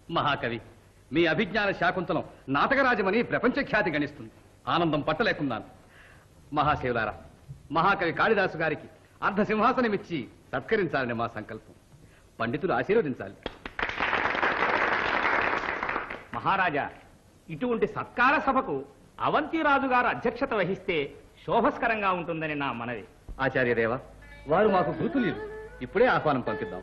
మహాకవి మీ అభిజ్ఞాన శాకుంతలం నాటకరాజమని ప్రపంచ ఖ్యాతి గణిస్తుంది ఆనందం పట్టలేకున్నాను మహాశివులారా మహాకవి కాళిదాసు గారికి అర్ధ సింహాసనమిచ్చి సత్కరించాలని మా సంకల్పం పండితులు ఆశీర్వదించాలి మహారాజా ఇటువంటి సత్కార సభకు అవంతిరాజు గారు అధ్యక్షత వహిస్తే శోభస్కరంగా ఉంటుందని నా మనవి ఆచార్యదేవ వారు మాకు గుర్తులేదు ఇప్పుడే ఆహ్వానం పంపిద్దాం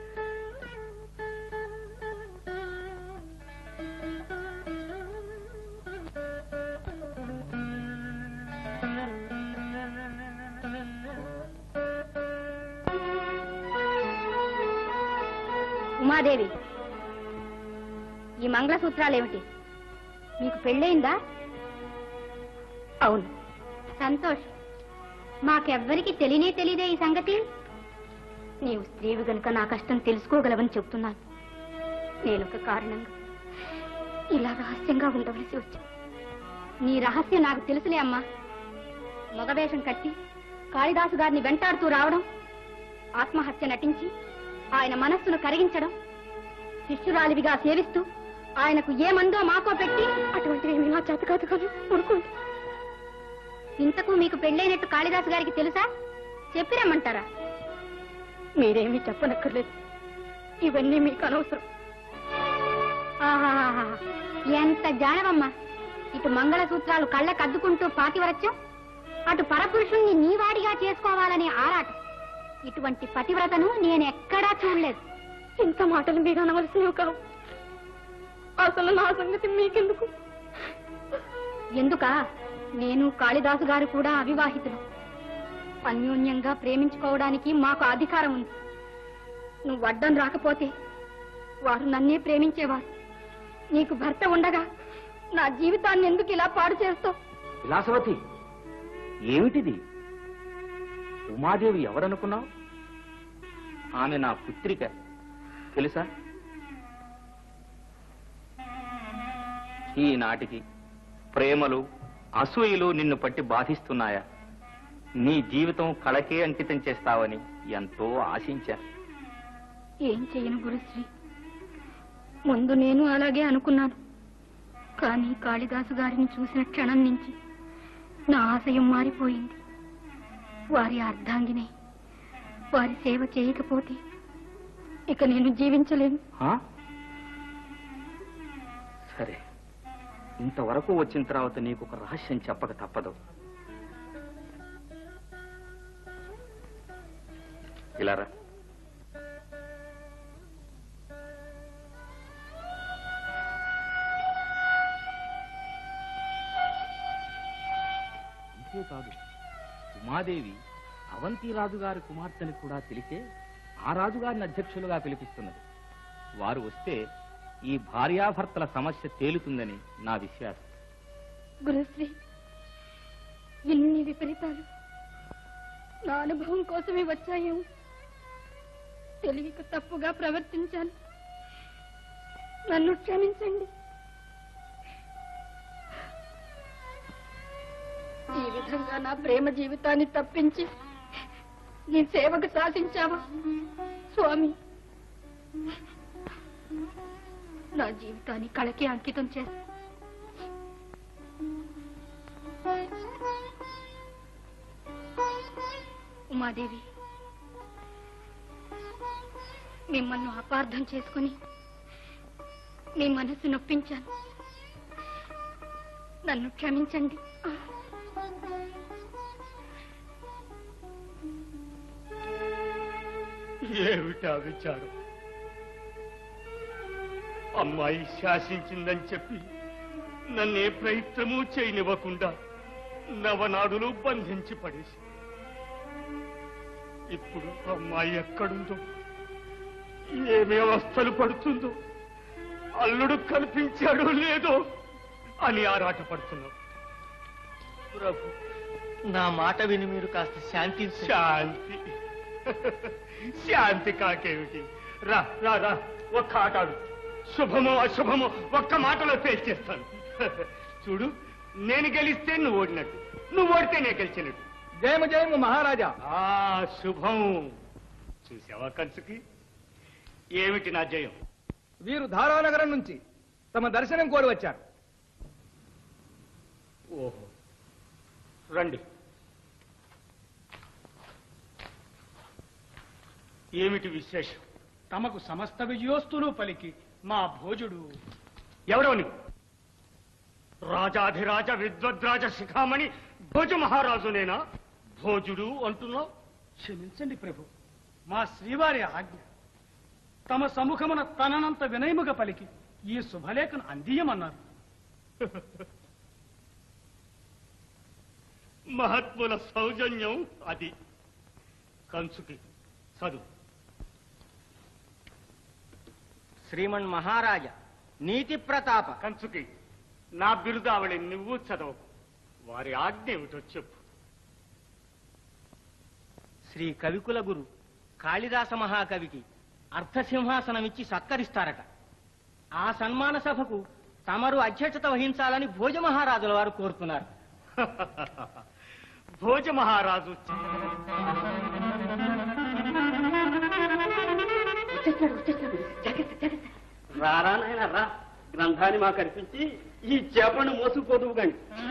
ఉమాదేవి ఈ మంగళసూత్రాలేమిటి మీకు పెళ్ళయిందా అవును సంతోష్ మాకెవ్వరికి తెలియనే తెలియదే ఈ సంగతి నీవు స్త్రీవి గనుక నా కష్టం తెలుసుకోగలవని చెప్తున్నాను నేనొక కారణంగా ఇలా రహస్యంగా ఉండవలసి వచ్చింది నీ రహస్యం నాకు తెలుసులే అమ్మా మగవేషం కట్టి కాళిదాసు గారిని వెంటాడుతూ రావడం ఆత్మహత్య నటించి ఆయన మనస్సును కరిగించడం శిష్యురాలివిగా సేవిస్తూ ఆయనకు ఏమందో మాకో పెట్టి అటువంటివి ఏమీ నా చేత కాదు కాదు ఊరుకోండి ఇంతకు మీకు పెళ్ళైనట్టు కాళిదాసు గారికి తెలుసా చెప్పిరమ్మంటారా మీరేమీ చెప్పనక్కర్లేదు ఇవన్నీ మీకు అనవసరం ఆహాహాహా. ఎంత జానవమ్మా ఇటు మంగళసూత్రాలు కళ్ళకు అద్దుకుంటూ పాతివరత్యం అటు పరపురుషుణ్ణి నీవాడిగా చేసుకోవాలనే ఆరాటం ఇటువంటి పతివ్రతను నేను ఎక్కడా చూడలేదు ఇంత మాటలు మీరు అనవలసినవి కావు అసలు నా సంగతి మీకెందుకు ఎందుకా నేను కాళిదాసు గారు కూడా అవివాహితులు అన్యోన్యంగా ప్రేమించుకోవడానికి మాకు అధికారం ఉంది నువ్వు అడ్డం రాకపోతే వారు నన్నే ప్రేమించేవారు నీకు భర్త ఉండగా నా జీవితాన్ని ఎందుకు ఇలా పాడు చేస్తావు విలాసవతి ఏమిటిది ఉమాదేవి ఎవరనుకున్నావు ఆమె నా పుత్రిక తెలుసా ఈనాటికి ప్రేమలు అసూయలు నిన్ను పట్టి బాధిస్తున్నాయా నీ జీవితం కళకే అంకితం చేస్తావని ఎంతో ఆశించా ఏం చెయ్యను గురుశ్రీ ముందు నేను అలాగే అనుకున్నాను కానీ కాళిదాసు గారిని చూసిన క్షణం నుంచి నా ఆశయం మారిపోయింది వారి అర్ధాంగినే వారి సేవ చేయకపోతే ఇక నేను జీవించలేను ఆ? సరే ఇంతవరకు వచ్చిన తర్వాత నీకు ఒక రహస్యం చెప్పక తప్పదు ఇలా రా అంతేకాదు ఉమాదేవి అవంతి రాజుగారి కుమార్తెని కూడా తెలిసే ఆ రాజుగారిని అధ్యక్షులుగా పిలిపిస్తున్నది వారు వస్తే ఈ భార్యాభర్తల సమస్య తేలుతుందని నా విశ్వాసం గురుశ్రీ ఇన్ని విపరీతాలు నా అనుభవం కోసమే వచ్చాయేమో తెలియక తప్పుగా ప్రవర్తించాను నన్ను క్షమించండి ఈ విధంగా నా ప్రేమ జీవితాన్ని తప్పించి నీ సేవకు శాసించావా స్వామి నా జీవితాన్ని కళకి అంకితం చేస్తా ఉమాదేవి మిమ్మల్ని అపార్థం చేసుకుని మీ మనసు నొప్పించాను నన్ను క్షమించండి ఏమిటా విచారం అమ్మాయి శాసించిందని చెప్పి నన్నే ప్రయత్నము చేయనివ్వకుండా నవనాడులు బంధించి పడేసి ఇప్పుడు అమ్మాయి ఎక్కడుందో ఏమే అవస్థలు పడుతుందో అల్లుడు కల్పించాడో లేదో అని ఆరాటపడుతున్నాం ప్రభు నా మాట విని మీరు కాస్త శాంతించ శాంతి శాంతి కాకేమిటి రా రా రా ఒక్క ఆటాడు శుభమో అశుభమో ఒక్క మాటలో తేల్చేస్తాను చూడు నేను గెలిస్తే నువ్వు ఓడినట్టు నువ్వు ఓడితే నేను గెలిచినట్టు జయము జయము మహారాజా ఆ శుభం చూసావా కంచుకి ఏమిటి నా జయం వీరు ధారానగరం నుంచి తమ దర్శనం కోరి వచ్చారు ఓహో రండి ఏమిటి విశేషం తమకు సమస్త విజయోస్తులు పలికి మా భోజుడు ఎవరో నీవు రాజాధిరాజ విద్వద్రాజ శిఖామణి భోజ మహారాజునేనా భోజుడు అంటున్నావు క్షమించండి ప్రభు మా శ్రీవారి ఆజ్ఞ తమ సముఖమున తననంత వినయముగా పలికి ఈ శుభలేఖను అందియమన్నారు మహాత్ముల సౌజన్యం అది కంచుకి చదువు శ్రీమన్ మహారాజ నీతి ప్రతాప కంచుకి నా బిరుదావళి నువ్వు చదవు వారి ఆజ్ఞ ఏమిటో చెప్పు శ్రీ కవికుల గురు కాళిదాస మహాకవికి అర్ధసింహాసనమిచ్చి సత్కరిస్తారట ఆ సన్మాన సభకు తమరు అధ్యక్షత వహించాలని భోజ మహారాజుల వారు కోరుతున్నారు భోజ మహారాజు వచ్చేస్తున్నాడు వచ్చేస్తున్నాడు జాగ్రత్త జాగ్రత్త రారా నాయన రా గ్రంథాన్ని మాకు అర్పించి ఈ చేపను మోసుకుపోదు కానీ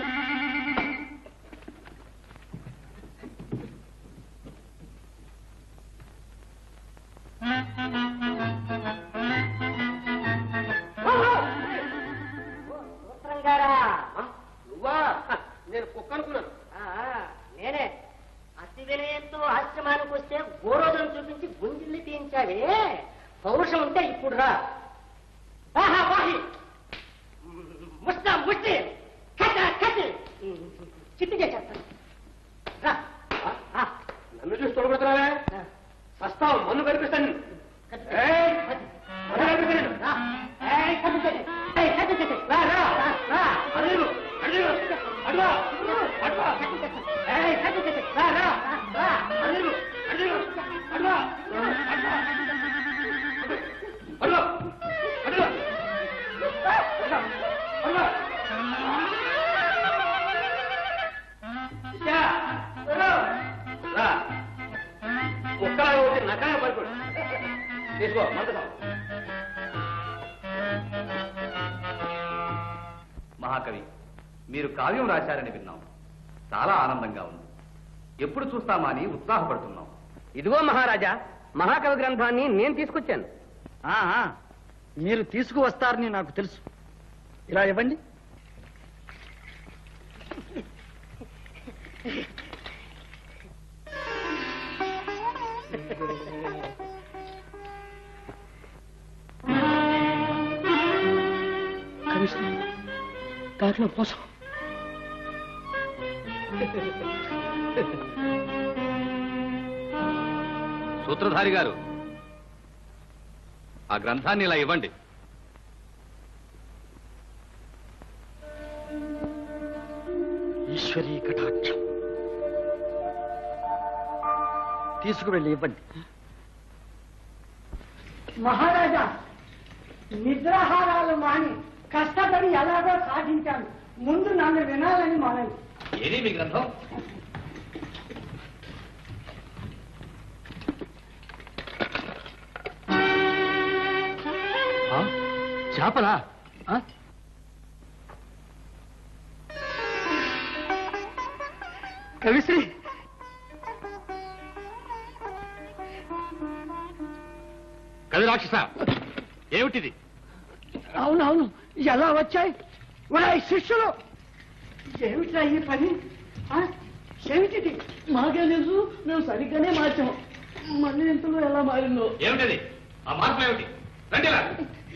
నువ్వా నేను కుక్క అనుకున్నాను నేనే అతి వినయంతో ఆశ్రమానికి వస్తే గోరోజును చూపించి గుంజిల్ని తీయించావే పౌరుషం ఉంటే ఇప్పుడు రా ఆహా, వాహి ముస్తా ముష్టి కథ కథ చిట్టి చేసేస్తాను రా ఆ, నన్ను చూసి తొలగొడుతున్నావే వస్తావు మన్ను కనిపిస్తాను ఏయ్, మన్ను కనిపిస్తాను రా. ఏయ్, కథ కథ. ఏయ్, కథ కథ. రా, రా, రా, రా. అడుగు అడుగు అడుగు అడుగు ఏయ్, కథ కథ. రా, రా, రా. అడుగు అడుగు అడుగు అడుగు అడుగు అడుగు అడుగు యా రా రా కుక్కలా ఒకటి నకాయ పడుకోడు తీసుకో మందసం మహాకవి మీరు కావ్యం రాశారని విన్నాం చాలా ఆనందంగా ఉంది ఎప్పుడు చూస్తామా అని ఉత్సాహపడుతున్నాం ఇదిగో మహారాజా మహాకవి గ్రంథాన్ని నేను తీసుకొచ్చాను మీరు తీసుకువస్తారని నాకు తెలుసు ఇలా ఇవ్వండి దాంట్లో పోసం సూత్రధారి గారు ఆ గ్రంథాన్ని ఇలా ఇవ్వండి ఈశ్వరీ కటాక్షం తీసుకువెళ్ళి ఇవ్వండి మహారాజా నిద్రాహారాలు మాని కష్టపడి ఎలాగో సాధించాను ముందు నన్ను వినాలని మనవి ఏది మీ గ్రంథం చేపలా కవిశ్రీ కవి రాక్షస ఏమిటిది అవునవును ఎలా వచ్చాయి ఒరాయ్ శిష్యులు ఏమిట్రా ఈ పని ఆ? ఏమిటిది మాకే తెలుసు మేము సరిగ్గానే మార్చాము మళ్ళీ ఇంతలో ఎలా మారిందో ఏమిటది ఆ మార్పులు ఏమిటి రండి ఇలా.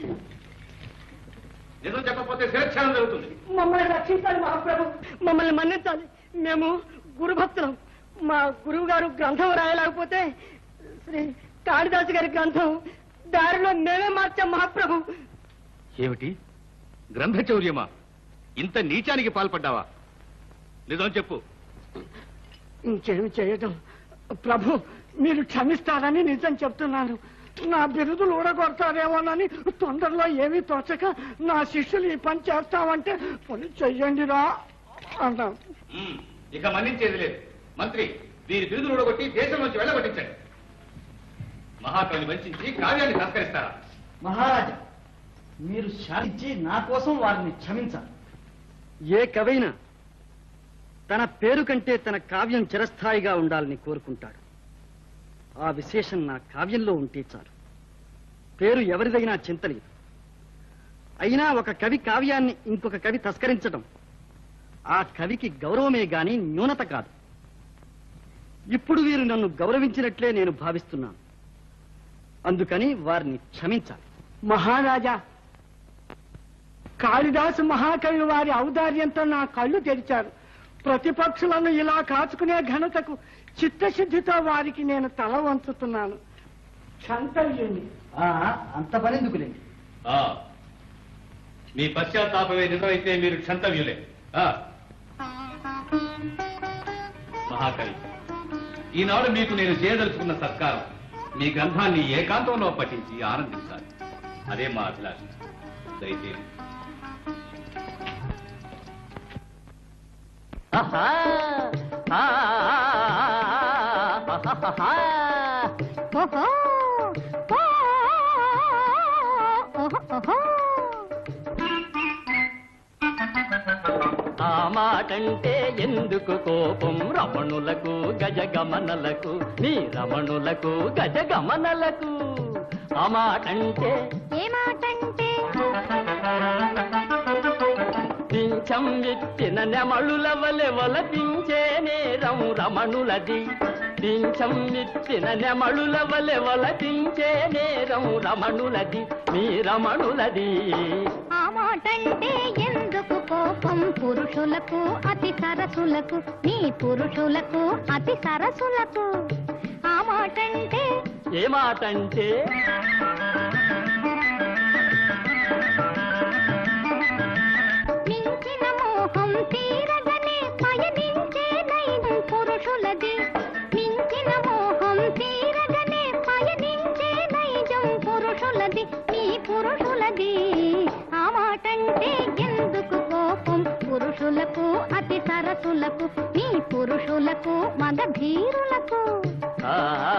నిజం చెప్పకపోతే శిరచ్ఛేదం జరుగుతుంది మమ్మల్ని రక్షించాలి మహాప్రభు మమ్మల్ని మన్నించాలి మేము గురుభక్తులం మా గురువు గారు గ్రంథం రాయలేకపోతే శ్రీ కాళిదాసు గారి గ్రంథం దారిలో మేమే మార్చాం మహాప్రభు ఏమిటి గ్రంథచౌర్యమా ఇంత నీచానికి పాల్పడ్డావా నిజం చెప్పు ఇంకేమి చేయటం ప్రభు మీరు క్షమిస్తారని నిజం చెప్తున్నాను నా బిరుదులు ఊడగొడతారేమోనని తొందరలో ఏమీ తోచక నా శిష్యులు ఈ పని చేస్తామంటే పని చెయ్యండిరా అన్నాం మ్మ్. ఇక మన్నించేది లేదు మంత్రి వీరి బిరుదులు ఊడగొట్టి దేశం నుంచి వెళ్ళగొట్టించండి మహాకవిని వంచి కావ్యాన్ని సంస్కరిస్తారా మహారాజా మీరు శాంతించి నా కోసం వారిని క్షమించాలి ఏ కవైనా తన పేరు కంటే తన కావ్యం చిరస్థాయిగా ఉండాలని కోరుకుంటాడు ఆ విశేషం నా కావ్యంలో ఉంటే చాలు పేరు ఎవరిదైనా చింతలేదు అయినా ఒక కవి కావ్యాన్ని ఇంకొక కవి తస్కరించడం ఆ కవికి గౌరవమే గాని న్యూనత కాదు ఇప్పుడు వీరు నన్ను గౌరవించినట్లే నేను భావిస్తున్నాను అందుకని వారిని క్షమించాలి మహారాజా కాళిదాసు మహాకవి వారి ఔదార్యంతో నా కళ్ళు తెరిచారు ప్రతిపక్షులను ఇలా కాచుకునే ఘనతకు చిత్తశుద్ధితో వారికి నేను తల వంచుతున్నాను క్షంతవ్యుణ్ణి ఆ, అంత పనెందుకులేండి ఆ, మీ పశ్చాత్తాపమే నిజమైతే మీరు క్షంతవ్యులే ఆ. మహాకవి ఈనాడు మీకు నేను చేయదలుచుకున్న సత్కారం మీ గ్రంథాన్ని ఏకాంతంలో పఠించి ఆనందించాలి అదే మా అభిలాష దయచేసి ఓహో ఓ, ఓహో ఓహో ఆ మాటంటే ఎందుకు కోపం రమణులకు గజగమనలకు నీ రమణులకు గజగమనలకు ఆ మాటంటే ఏ మాటంటే పింఛం ఎత్తిన నెమళుల వలె వలపించే నేరం రమణులది పింఛం ఎత్తిన నెమళుల వలె వలపించే నేరం రమణులది మీ రమణులది ఆ మాటంటే ఎందుకు కోపం పురుషులకు అతి సరసులకు నీ పురుషులకు అతి సరసులకు ఆ మాటంటే ఏ మాటంటే మించిన మోహం తీరగనే పయనించే నైనం పురుషులది మించిన మోహం తీరగనే పయనించే నైజం పురుషులది నీ పురుషులది ఆ మాటంటే ఎందుకు కోపం పురుషులకు అతి సరసులకు నీ పురుషులకు మగ ధీరులకు ఆ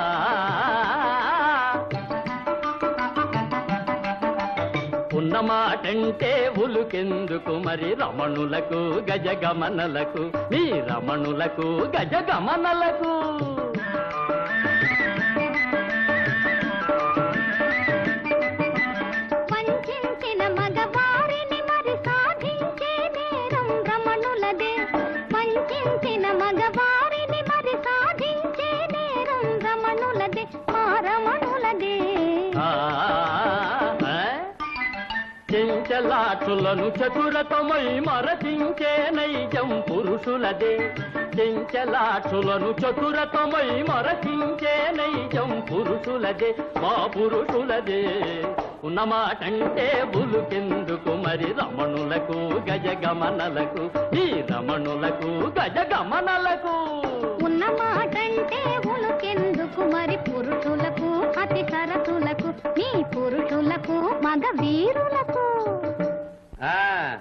ఉన్న మాటంటే ఉలుకెందుకు మరి రమణులకు గజగమనలకు మీ రమణులకు గజగమనలకు వంచిన మగవారిని మరి సాధించే నేరం రమణులదే వంచిన మగవారిని మరి సాధించే నేరం రమణులదే మా రమణులదే ఆ, ఆ? చెంచలాక్షులను చతురతమై మరచించే నైజం పురుషులదే చెంచలాక్షులను చతురతమై మరచించే నైజం పురుషులదే మా పురుషులదే ఉన్నమాటంటే బులుకెందుకు మరి రమణులకు గజగమనలకు ఈ రమణులకు గజగమనలకు ఉన్న మాటంటే ఉలుకెందుకు మరి పురుషులకు అతి సరసులకు నీ పురుషులకు మగ వీరులకు ఆ,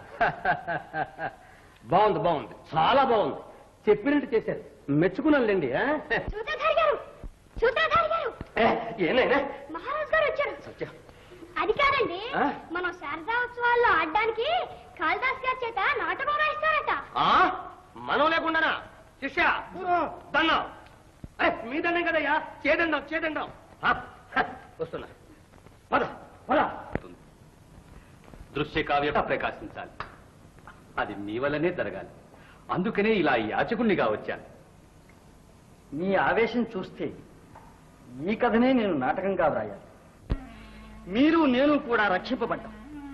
బాగుంది బాగుంది చాలా బాగుంది చెప్పినట్టు చేశారు మెచ్చుకున్నానులేండి ఆ? సూత్రధారి గారు సూత్రధారి గారు ఏ, ఏనాయనా మహారాజ్ గారు వచ్చారు సత్యం అది కాదండి ఆ? మనం శారదా ఉత్సవాల్లో ఆడడానికి కాళిదాస్ గారి చేత నాటకం రాయిస్తారట ఆ? మనం లేకుండానా శిష్య దండం అరే మీ దండం కదయ్యా చేదండం చేదండం ఆ, హ, వస్తున్నా పద పద దృశ్య కావ్య ప్రకాశించాలి అది మీ వల్లనే జరగాలి అందుకనే ఇలా యాచకుణ్ణిగా వచ్చాను మీ ఆవేశం చూస్తే ఈ కథనే నేను నాటకంగా వ్రాయాలి మీరు నేను కూడా రక్షింపబడ్డాం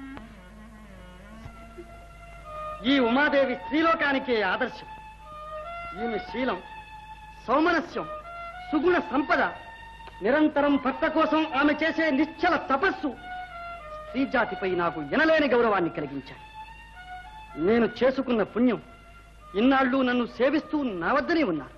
ఈ ఉమాదేవి స్త్రీలోకానికే ఆదర్శం ఈమె శీలం సౌమనస్యం సుగుణ సంపద నిరంతరం భర్త కోసం ఆమె చేసే నిశ్చల తపస్సు స్త్రీ జాతిపై నాకు ఎనలేని గౌరవాన్ని కలిగించాయి నేను చేసుకున్న పుణ్యం ఇన్నాళ్ళు నన్ను సేవిస్తూ నా వద్దనే ఉన్నారు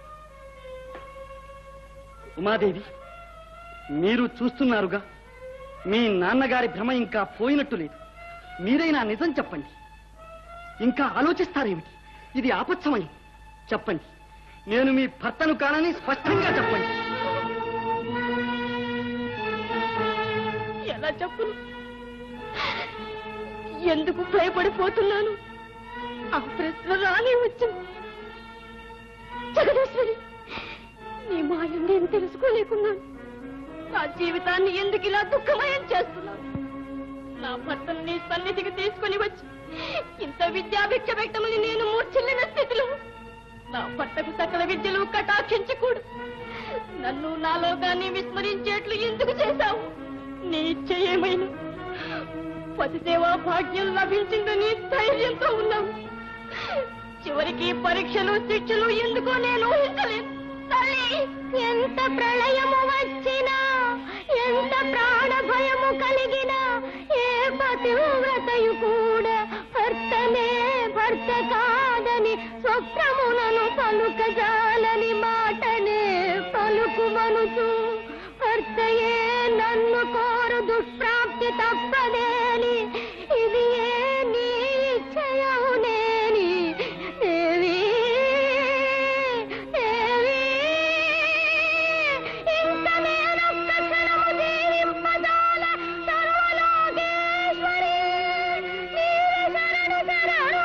ఉమాదేవి మీరు చూస్తున్నారుగా మీ నాన్నగారి భ్రమ ఇంకా పోయినట్టు లేదు మీరైనా నిజం చెప్పండి ఇంకా ఆలోచిస్తారేమిటి ఇది ఆపత్సమయం చెప్పండి నేను మీ భర్తను కానని స్పష్టంగా చెప్పండి ఎలా చెప్పును ఎందుకు భయపడిపోతున్నాను ఆ ప్రశ్న రానే వచ్చింది జగదీశ్వరి నీ మాయం నేను తెలుసుకోలేకున్నాను నా జీవితాన్ని ఎందుకు ఇలా దుఃఖమయం చేస్తున్నాను నా భర్తను నీ సన్నిధికి తీసుకుని వచ్చి ఇంత విద్యాభిక్ష పెట్టమని నేను మూర్ఛిల్లిన స్థితిలో నా భర్తకు సకల విద్యలు కటాక్షించకూడదు నన్ను నాలో గాని విస్మరించేట్లు ఎందుకు చేశావు నీ ఇచ్చ ఏమైనా పతిదేవా భాగ్యం లభించిందని ధైర్యంతో ఉన్నావు చివరికి పరీక్షలు శిక్షలు ఎందుకో నేను ఊహించలేదు తల్లి ఎంత ప్రళయము వచ్చినా ఎంత ప్రాణ భయము కలిగినా ఏ పతివ్రతయు కూడా భర్తనే భర్త కాదని స్వప్నములను పలుకజాలని మాటనే పలుకుమనుచు భర్తయే నన్ను కోరు దుష్ప్రాప్తి తప్పదేని ఇది ఏ నీ ఇచ్చయవునేని దేవి దేవి ఇంక నేనొక్క క్షణము జీవింపజాల సర్వలోకేశ్వరి నీవే శరణు శరణు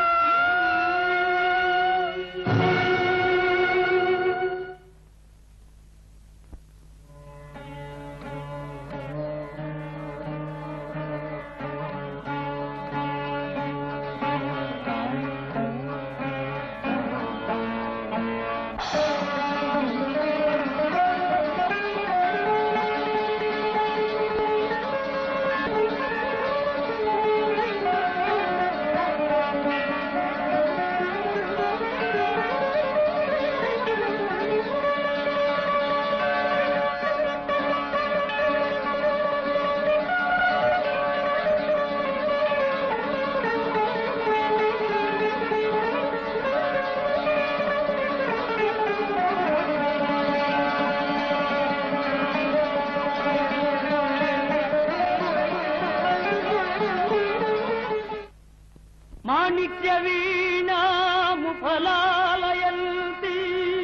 మాణిక్య వీణాము ఫలాలయంతి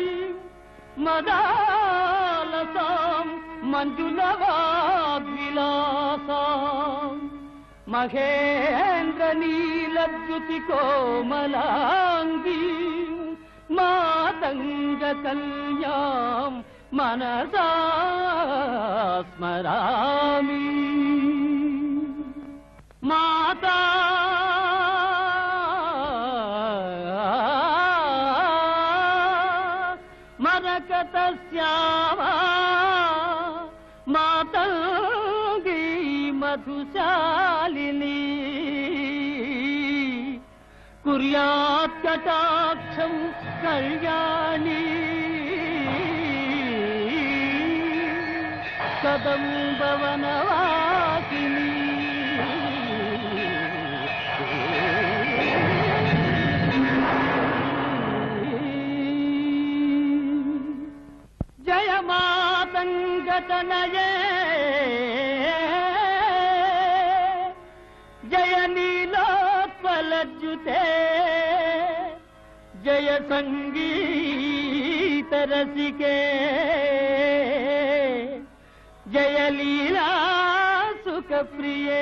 మదాలసాం మంజులవాగ్విలాసాం మహేంద్ర నీలద్యుతి కోమలాంగీ మాతంగ కన్యాం మనసా స్మరామి మాతా మరకత శ్యామా మాతంగీ మధుశాలిని కుర్యాత్ కటాక్షం కళ్యాణి కదంబవనవాసిని జయ మాతంగతనయే జయ నీలోత్పలజ్జుతే జయ సంగీత రసికే జయ లీలా సుఖ ప్రియే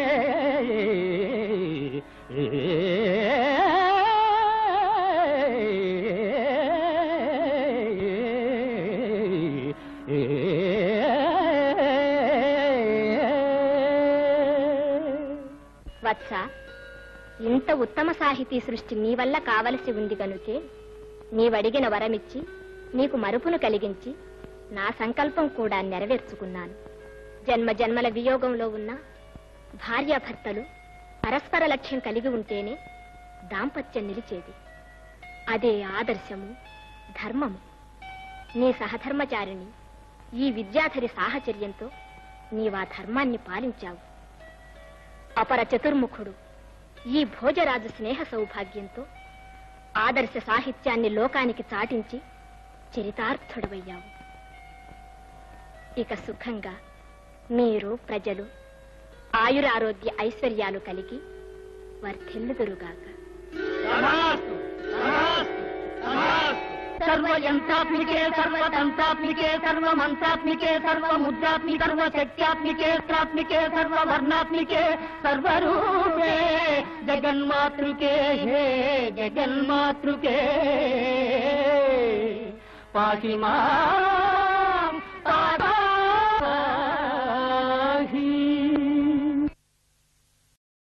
వత్స ఇంత ఉత్తమ సాహితీ సృష్టి నీ వల్ల కావలసి ఉంది గనుకే నీవడిగిన వరమిచ్చి నీకు మరుపును కలిగించి నా సంకల్పం కూడా నెరవేర్చుకున్నాను జన్మ జన్మల వియోగంలో ఉన్న భార్యాభర్తలు పరస్పర లక్ష్యం కలిగి ఉంటేనే దాంపత్యం నిలిచేది అదే ఆదర్శము ధర్మము నీ సహధర్మచారిణి ఈ విద్యాధరి సాహచర్యంతో నీవా ధర్మాన్ని పాలించావు అపర చతుర్ముఖుడు ఈ భోజరాజు స్నేహ సౌభాగ్యంతో ఆదర్శ సాహిత్యాన్ని లోకానికి చాటించి చరితార్థుడవయ్యావు ఇక సుఖంగా మీరు ప్రజలు ఆయురారోగ్య ఐశ్వర్యాలు కలిగి వర్ధిల్లుదురుగాక సర్వ సర్వయంత్రాత్మికే సర్వతంత్రాత్మికే సర్వమంత్రాత్మికే సర్వముద్రాత్మికే సర్వశక్త్యాత్మికే త్రాత్మికే సర్వవర్ణాత్మికే సర్వరూపే జగన్మాతృకే హే జగన్మాతృకే పాహిమా